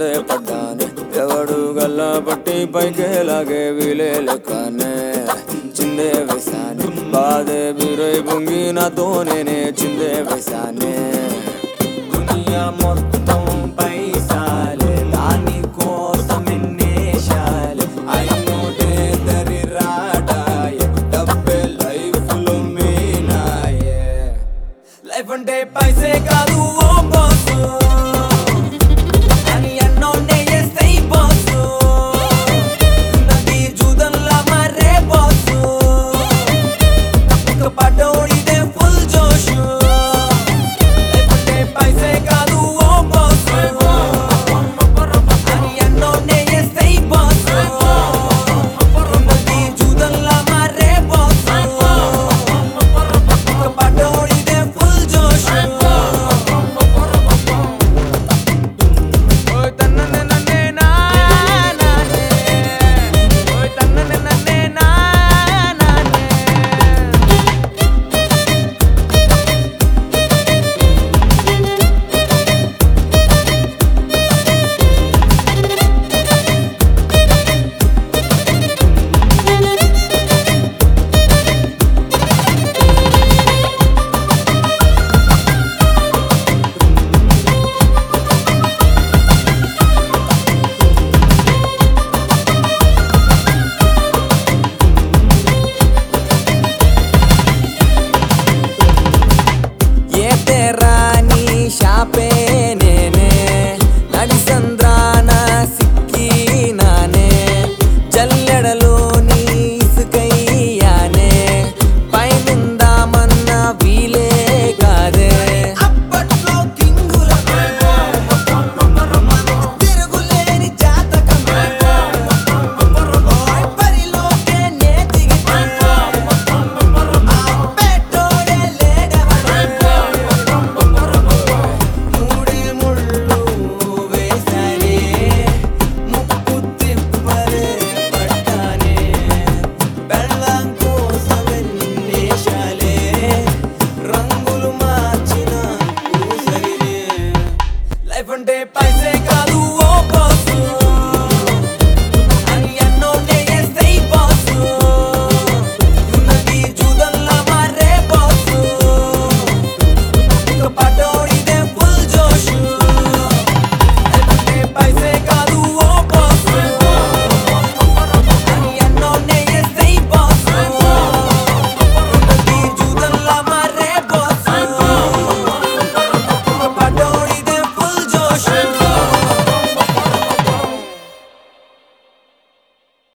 కిందే పడ్డానే ఎవడు గల్లా పట్టి పైకే లాగే వీలే లెక్కనే చిందే వేసానే బాధే బిరై పొంగి నాతో నేనే చిందే వేసానే దునియా మొత్తం పైసాలే దాని కోసం ఎన్నేశాలే అయినోటే దరి రాడాయే డబ్బే లైఫ్ లో మీనాయే లైఫ్ అంటే పైసే కాదు ఓ బాసు అని అన్నోనే ఎస్తై బాసు నది జూదంలా మారే బాసు ఒక పడోడిదే ఫుల్ జోషు లైఫ్ అంటే పైసే కాదు ఓ బాసు అని అన్నోనే ఎస్తై బాసు నది జూదంలా మారే బాసు ఒక పడోడిదే ఫుల్ జోషు ఓయ్ తన్ననే నన్నే నా నానే ఓయ్ తన్ననే నన్నే నా నానే ये तेरा नी शापे